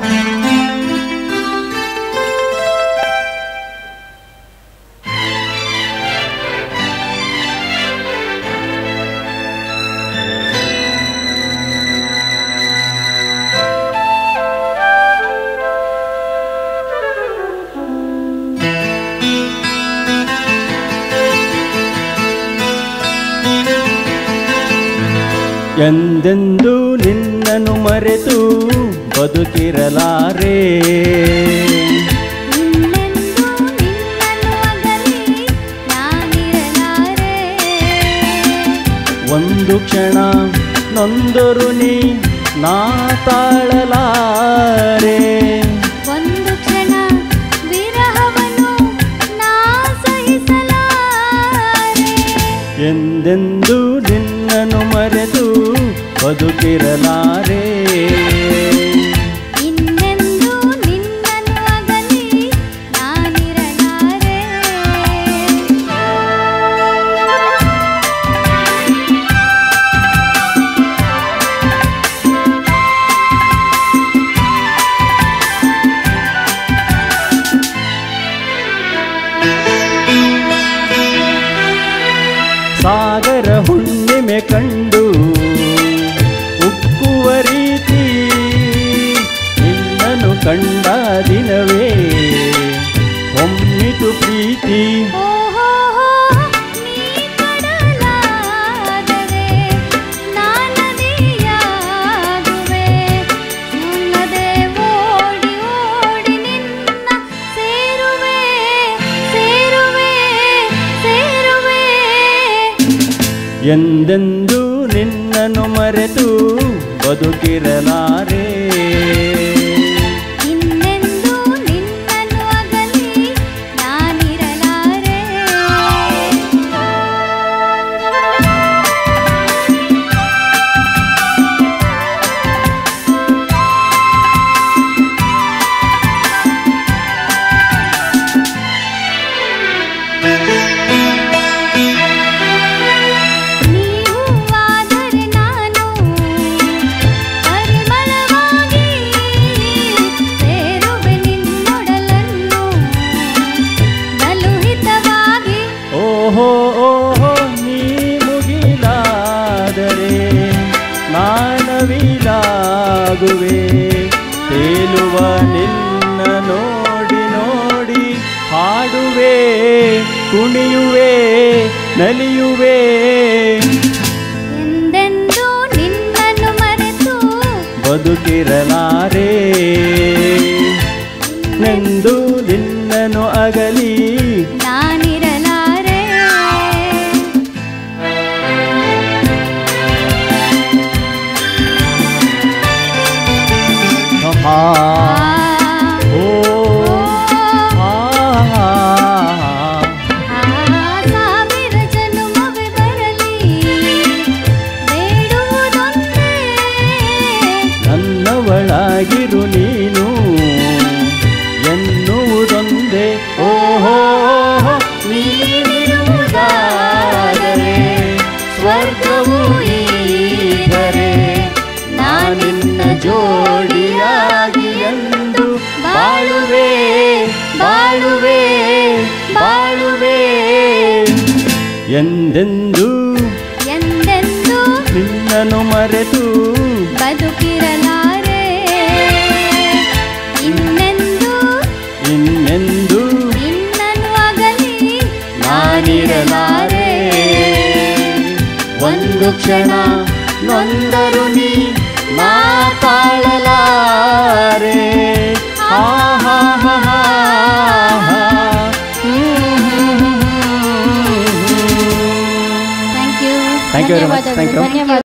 ಎಂದೆಂದು ನಿನ್ನನ್ನು ಮರೆತು ಬದುಕಿರಲಾರೆ ಇನ್ನೆಂದೂ ನಿನ್ನನ್ನು ಅಗಲಿ ನಾನಿರಲಾರೆ ಒಂದು ಕ್ಷಣ ನೊಂದರು ನೀ ನಾ ತಾಳಲಾರೆ ಒಂದು ಕ್ಷಣ ವಿರಹವನ್ನು ನಾ ಸಹಿಸಲಾರೆ ಎಂದೆಂದು ನಿನ್ನನ್ನು ಮರೆತು ಬದುಕಿರಲಾರೆ ಇನ್ನೆಂದೂ ನಿನ್ನನ್ನು ಅಗಲಿ ನಾನಿರಲಾರೆ ಸಾಗರ ಹುಣ್ಣಿಮೆ ಕಂಡು ಉಕ್ಕುವ ರೀತಿ ನಿನ್ನನ್ನು ಕಂಡ ದಿನವೇ ಒಮ್ಮಿತು ಪ್ರೀತಿ ಓಹೋ ನೀ ಕಡಲಾದರೆ ನಾನದಿಯಾಗುವೆ ಮುನ್ನದೆ ಓಡಿ ಓಡಿ ನಿನ್ನ ಸೇರುವೆ ಸೇರುವೆ ಸೇರುವೆ ಎಂದೆಂದು ನಿನ್ನನ್ನು ಮರೆತು ಬದುಕಿರಲಾರೆ ಇನ್ನೆಂದೂ ನಿನ್ನನ್ನು ಅಗಲಿ ನಾನಿರಲಾರೆ ನೀವಾದರೆ ನಾನು ಪರಿಮಳವಾಗಿ ಸೇರುವೆ ನಿನ್ನೊಡಲನ್ನು ಬಲು ಹಿತವಾಗಿ ಓಹೋ ಓಹೋ ನೀ ಮುಗಿಲಾದರೆ ನಾನವಿಲಾಗುವೆ ತೇಲುವ ನಿನ್ನ ನೋಡಿ ನೋಡಿ ಹಾಡುವೆ ಕುಣಿಯುವೆ ನಲಿಯುವೆ ಎಂದೆಂದೂ ನಿನ್ನನ್ನು ಮರೆತು ಬದುಕಿರಲಾರೆ ನೆಂದು ನಿನ್ನನು ಅಗಲಿ ನಾನಿರಲಾರೆ ಆ, ಆ, ಓ, ಆ, ಆ ಸಾವಿರ ಜನುಮವೇ ಬರಲಿ ಬೇಡುವುದೊಂದೇ ನನ್ನವಳಾಗಿರು ನೀನು ಎನ್ನುವುದೊಂದೇ ಓಹೋ ನೀನಿರುವುದಾದರೆ ಸ್ವರ್ಗವು ಈದರೆ ನಾನಿನ್ನ ಜೋಡಿಯಾಗಿ ಎಂದು ಬಾಳುವೆ ಬಾಳುವೆ ಬಾಳುವೆ ಎಂದೆಂದು ಎಂದೆಂದೂ ನಿನ್ನನ್ನು ಮರೆತು ಬದುಕಿರಲಾರೆ ಇನ್ನೆಂದೂ ಇನ್ನೆಂದು ನಿನ್ನನ್ನು ಅಗಲಿ ನಾನಿರಲಾರೆ ಒಂದು ಕ್ಷಣ ನೊಂದರು ನೀ ನಾ ತಾಳಲಾರೆ ಆ ಹಾ ಹಾ ಹಾ ಹಾ. Hmm, hmm, hmm, hmm. Thank you Thank you very much. Thank you. ಧನ್ಯವಾದ